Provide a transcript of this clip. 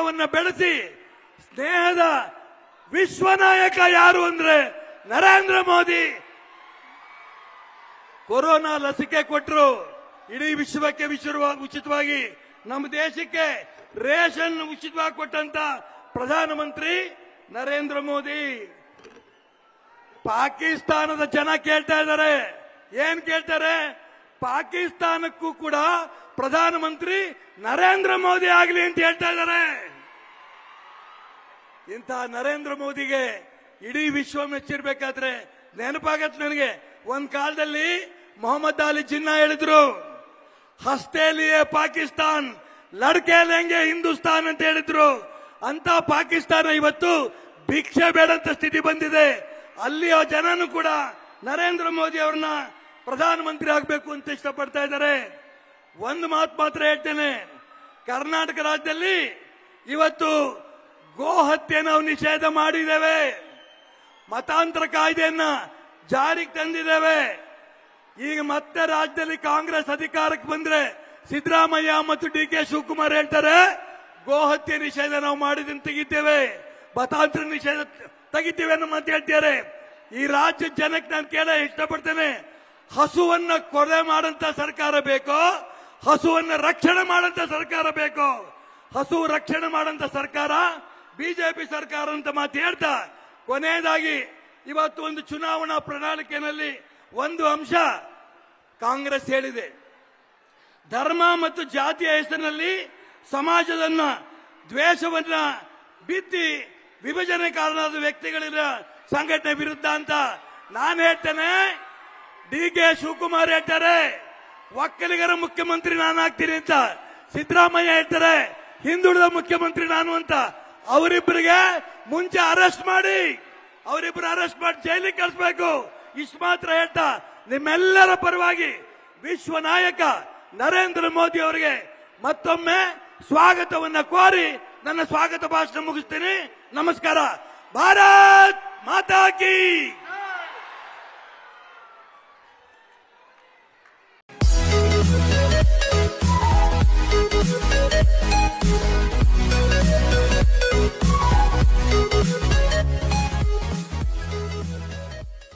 ಸಂಬಂಧವನ್ನ ಬೆಳೆಸಿ ಸ್ನೇಹದ ವಿಶ್ವನಾಯಕ ಯಾರು ಅಂದ್ರೆ ನರೇಂದ್ರ ಮೋದಿ ಕೊರೋನಾ ಲಸಿಕೆ ಕೊಟ್ಟರು ಇಡೀ ವಿಶ್ವಕ್ಕೆ ವಿಶ್ವ ಉಚಿತವಾಗಿ ನಮ್ಮ ದೇಶಕ್ಕೆ ರೇಷನ್ ಉಚಿತವಾಗಿ ಕೊಟ್ಟಂತ ಪ್ರಧಾನಮಂತ್ರಿ ನರೇಂದ್ರ ಮೋದಿ ಪಾಕಿಸ್ತಾನದ ಜನ ಕೇಳ್ತಾ ಇದ್ದಾರೆ ಏನ್ ಕೇಳ್ತಾರೆ ಪಾಕಿಸ್ತಾನಕ್ಕೂ ಕೂಡ ಪ್ರಧಾನಮಂತ್ರಿ ನರೇಂದ್ರ ಮೋದಿ ಆಗಲಿ ಅಂತ ಹೇಳ್ತಾ ಇದ್ದಾರೆ ಇಂಥ ನರೇಂದ್ರ ಮೋದಿಗೆ ಇಡೀ ವಿಶ್ವ ಮೆಚ್ಚಿರ್ಬೇಕಾದ್ರೆ ನೆನಪಾಗತ್ತೆ ನನಗೆ ಒಂದ್ ಕಾಲದಲ್ಲಿ ಮೊಹಮ್ಮದ್ ಅಲಿ ಜಿನ್ನಾ ಹೇಳಿದ್ರು ಹಸ್ತೇಲಿಯೇ ಪಾಕಿಸ್ತಾನ್ ಲಡ್ಕೆ ಲೆಂಗೆ ಹಿಂದೂಸ್ತಾನ್ ಅಂತ ಹೇಳಿದ್ರು ಅಂತ ಪಾಕಿಸ್ತಾನ ಇವತ್ತು ಭಿಕ್ಷೆ ಬೇಡಂತ ಸ್ಥಿತಿ ಬಂದಿದೆ ಅಲ್ಲಿಯ ಜನನು ಕೂಡ ನರೇಂದ್ರ ಮೋದಿ ಅವ್ರನ್ನ ಪ್ರಧಾನಮಂತ್ರಿ ಆಗಬೇಕು ಅಂತ ಇಷ್ಟಪಡ್ತಾ ಇದ್ದಾರೆ ಒಂದು ಮಾತು ಮಾತ್ರ ಹೇಳ್ತೇನೆ ಕರ್ನಾಟಕ ರಾಜ್ಯದಲ್ಲಿ ಇವತ್ತು ಗೋ ಹತ್ಯೆ ನಾವು ನಿಷೇಧ ಮಾಡಿದ್ದೇವೆ ಮತಾಂತರ ಕಾಯ್ದೆಯನ್ನ ಜಾರಿಗೆ ತಂದಿದ್ದೇವೆ ಈಗ ಮತ್ತೆ ರಾಜ್ಯದಲ್ಲಿ ಕಾಂಗ್ರೆಸ್ ಅಧಿಕಾರಕ್ಕೆ ಬಂದ್ರೆ ಸಿದ್ದರಾಮಯ್ಯ ಮತ್ತು ಡಿ ಕೆ ಶಿವಕುಮಾರ್ ಹೇಳ್ತಾರೆ ಗೋಹತ್ಯೆ ನಿಷೇಧ ನಾವು ಮಾಡಿದ್ದನ್ನು ತೆಗಿತೇವೆ ಮತಾಂತರ ನಿಷೇಧ ತೆಗಿತೇವೆ ಅನ್ನೋ ಮಾತು ಹೇಳ್ತಾರೆ ಈ ರಾಜ್ಯದ ಜನಕ್ಕೆ ನಾನು ಕೇಳ ಇಷ್ಟಪಡ್ತೇನೆ ಹಸುವನ್ನ ಕೊಲೆ ಮಾಡಂತ ಸರ್ಕಾರ ಬೇಕೋ ಹಸುವನ್ನ ರಕ್ಷಣೆ ಮಾಡಂತ ಸರ್ಕಾರ ಬೇಕೋ ಹಸು ರಕ್ಷಣೆ ಮಾಡಂತ ಸರ್ಕಾರ ಬಿಜೆಪಿ ಸರ್ಕಾರ ಅಂತ ಮಾತು ಹೇಳ್ತಾ ಕೊನೆಯದಾಗಿ ಇವತ್ತು ಒಂದು ಚುನಾವಣಾ ಪ್ರಣಾಳಿಕೆಯಲ್ಲಿ ಒಂದು ಅಂಶ ಕಾಂಗ್ರೆಸ್ ಹೇಳಿದೆ ಧರ್ಮ ಮತ್ತು ಜಾತಿಯ ಹೆಸರಿನಲ್ಲಿ ಸಮಾಜದನ್ನ ದ್ವೇಷವನ್ನ ಬಿತ್ತಿ ವಿಭಜನೆ ಕಾರಣವಾದ ವ್ಯಕ್ತಿಗಳಿಂದ ಸಂಘಟನೆ ವಿರುದ್ಧ ಅಂತ ನಾನು ಹೇಳ್ತೇನೆ ಡಿ ಕೆ ಶಿವಕುಮಾರ್ ಹೇಳ್ತಾರೆ ಒಕ್ಕಲಿಗರ ಮುಖ್ಯಮಂತ್ರಿ ನಾನು ಆಗ್ತೀನಿ ಅಂತ ಸಿದ್ದರಾಮಯ್ಯ ಹೇಳ್ತಾರೆ ಹಿಂದುಳಿದ ಮುಖ್ಯಮಂತ್ರಿ ನಾನು ಅಂತ ಅವರಿಬ್ಬರಿಗೆ ಮುಂಚೆ ಅರೆಸ್ಟ್ ಮಾಡಿ ಅವರಿಬ್ಬರು ಅರೆಸ್ಟ್ ಮಾಡಿ ಜೈಲಿಗೆ ಕಳಿಸ್ಬೇಕು ಇಷ್ಟು ಮಾತ್ರ ಹೇಳ್ತಾ ನಿಮ್ಮೆಲ್ಲರ ಪರವಾಗಿ ವಿಶ್ವ ನಾಯಕ ನರೇಂದ್ರ ಮೋದಿ ಅವರಿಗೆ ಮತ್ತೊಮ್ಮೆ ಸ್ವಾಗತವನ್ನ ಕೋರಿ ನನ್ನ ಸ್ವಾಗತ ಭಾಷಣ ಮುಗಿಸ್ತೀನಿ ನಮಸ್ಕಾರ ಭಾರತ್ ಮಾತಾ ಕಿ